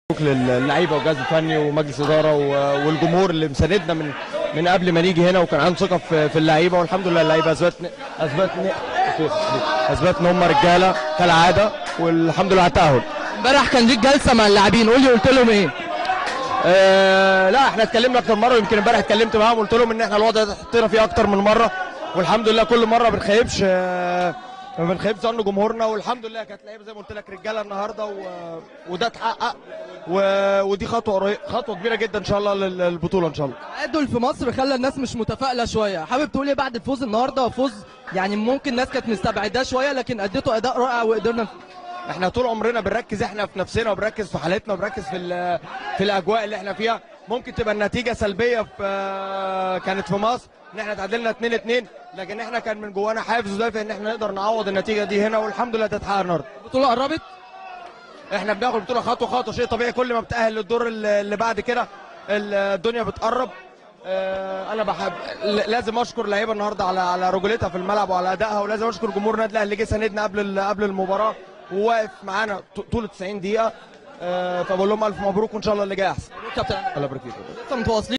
للعيبه والجهاز الفني ومجلس اداره و- والجمهور اللي مساندنا من من قبل ما نيجي هنا وكان عنده ثقه في, في اللعيبه والحمد لله اللعيبه اثبت اثبت اثبت ان هم رجاله كالعاده والحمد لله على التاهل امبارح كان ليك جلسه مع اللاعبين قول لي قلت لهم ايه آه لا احنا اتكلمنا اكتر مره ويمكن امبارح اتكلمت معاهم قلت لهم ان احنا الوضع ده حطينا فيه اكتر من مره والحمد لله كل مره ما بنخيبش آه ما بنخيبش ظن جمهورنا والحمد لله كانت لعيبه زي ما قلت لك رجاله النهارده و... وده اتحقق و... ودي خطوه قريب خطوه كبيره جدا ان شاء الله لل- للبطوله ان شاء الله التعادل في مصر خلى الناس مش متفائله شويه حابب تقول ايه بعد الفوز النهارده فوز يعني ممكن الناس كانت مستبعداه شويه لكن اديته اداء رائع وقدرنا احنا طول عمرنا بنركز احنا في نفسنا وبنركز في حالتنا وبنركز في ال- في الاجواء اللي احنا فيها ممكن تبقى النتيجه سلبيه في آه، كانت في مصر ان احنا تعادلنا 2 2 لكن احنا كان من جوانا حافز ودافع ان احنا نقدر نعوض النتيجه دي هنا والحمد لله تتحقق النهارده البطوله قربت احنا بناخد البطوله خطوه خطوه شيء طبيعي كل ما بتاهل للدور اللي اللي بعد كده ال- الدنيا بتقرب آه، انا بحب ل- لازم اشكر اللعيبه النهارده على على رجولتها في الملعب وعلى ادائها ولازم اشكر جمهور النادي الاهلي اللي جه ساندنا قبل ال- قبل المباراه وواقف معانا ط- طول 90 دقيقه آه، فبقول لهم الف مبروك وان شاء الله اللي جاي احسن كابتن الله يبارك فيك لسه متواصلين